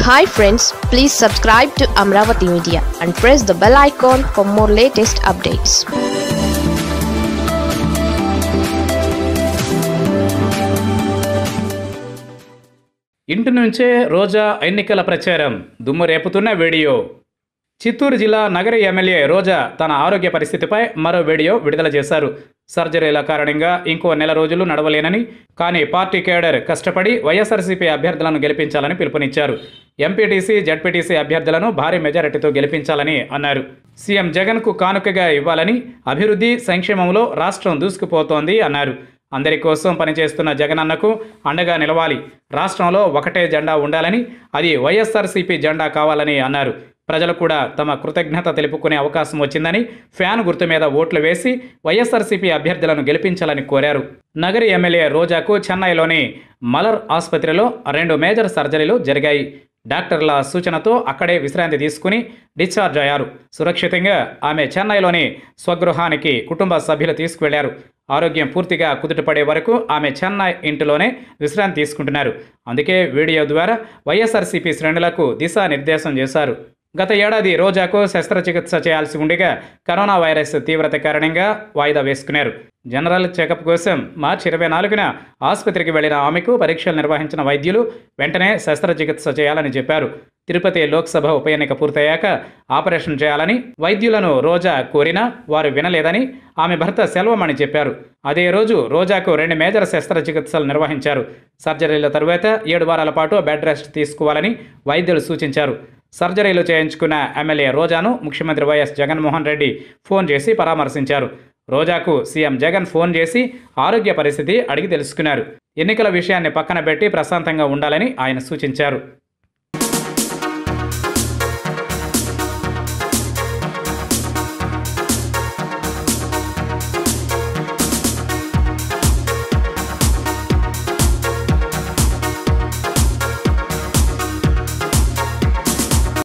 hi friends please subscribe to Amaravati media and press the bell icon for more latest updates ఇంటి నుంచే రోజా ఎన్నికల ప్రచారం దుమ్ము రేపుతున్న వీడియో చిత్తూరు జిల్లా నగర ఎమ్మెల్యే రోజా తన ఆరోగ్య పరిస్థితిపై మరో వీడియో విడుదల చేశారు సర్జరీల కారణంగా ఇంకో నెల రోజులు నడవలేనని కానీ పార్టీ కేడర్ కష్టపడి వైఎస్ఆర్సీపీ అభ్యర్థులను గెలిపించాలని పిలుపునిచ్చారు ఎంపీటీసీ జడ్పీటీసీ అభ్యర్థులను భారీ మెజారిటీతో గెలిపించాలని అన్నారు సీఎం జగన్కు కానుకగా ఇవ్వాలని అభివృద్ధి సంక్షేమంలో రాష్ట్రం దూసుకుపోతోంది అన్నారు అందరి కోసం పనిచేస్తున్న జగనన్నకు అండగా నిలవాలి రాష్ట్రంలో ఒకటే జెండా ఉండాలని అది వైఎస్ఆర్సీపీ జెండా కావాలని అన్నారు ప్రజలు కూడా తమ కృతజ్ఞత తెలుపుకునే అవకాశం వచ్చిందని ఫ్యాన్ గుర్తు మీద ఓట్లు వేసి వైఎస్ఆర్సీపీ అభ్యర్థులను గెలిపించాలని కోరారు నగరి ఎమ్మెల్యే రోజాకు చెన్నైలోని మలర్ ఆసుపత్రిలో రెండు మేజర్ సర్జరీలు జరిగాయి డాక్టర్ల సూచనతో అక్కడే విశ్రాంతి తీసుకుని డిశ్చార్జ్ అయ్యారు సురక్షితంగా ఆమె చెన్నైలోని స్వగృహానికి కుటుంబ సభ్యులు తీసుకువెళ్లారు ఆరోగ్యం పూర్తిగా కుదుటపడే వరకు ఆమె చెన్నై ఇంటిలోనే విశ్రాంతి తీసుకుంటున్నారు అందుకే వీడియో ద్వారా వైఎస్ఆర్సీపీ శ్రేణులకు దిశానిర్దేశం చేశారు గత ఏడాది రోజాకు శస్త్రచికిత్స చేయాల్సి ఉండగా కరోనా వైరస్ తీవ్రత కారణంగా వాయిదా వేసుకున్నారు జనరల్ చెకప్ కోసం మార్చి ఇరవై నాలుగున ఆసుపత్రికి వెళ్లిన ఆమెకు పరీక్షలు నిర్వహించిన వైద్యులు వెంటనే శస్త్రచికిత్స చేయాలని చెప్పారు తిరుపతి లోక్సభ ఉప ఎన్నిక పూర్తయ్యాక ఆపరేషన్ చేయాలని వైద్యులను రోజా కోరినా వారు వినలేదని ఆమె భర్త సెల్వమణి చెప్పారు అదే రోజు రోజాకు రెండు మేజర్ శస్త్రచికిత్సలు నిర్వహించారు సర్జరీల తరువాత ఏడు వారాల పాటు బెడ్ రెస్ట్ తీసుకోవాలని వైద్యులు సూచించారు సర్జరీలు చేయించుకున్న ఎమ్మెల్యే రోజాను ముఖ్యమంత్రి వైఎస్ జగన్మోహన్ రెడ్డి ఫోన్ చేసి పరామర్శించారు రోజాకు సీఎం జగన్ ఫోన్ చేసి ఆరోగ్య పరిస్థితి అడిగి తెలుసుకున్నారు ఎన్నికల విషయాన్ని పక్కన పెట్టి ప్రశాంతంగా ఉండాలని ఆయన సూచించారు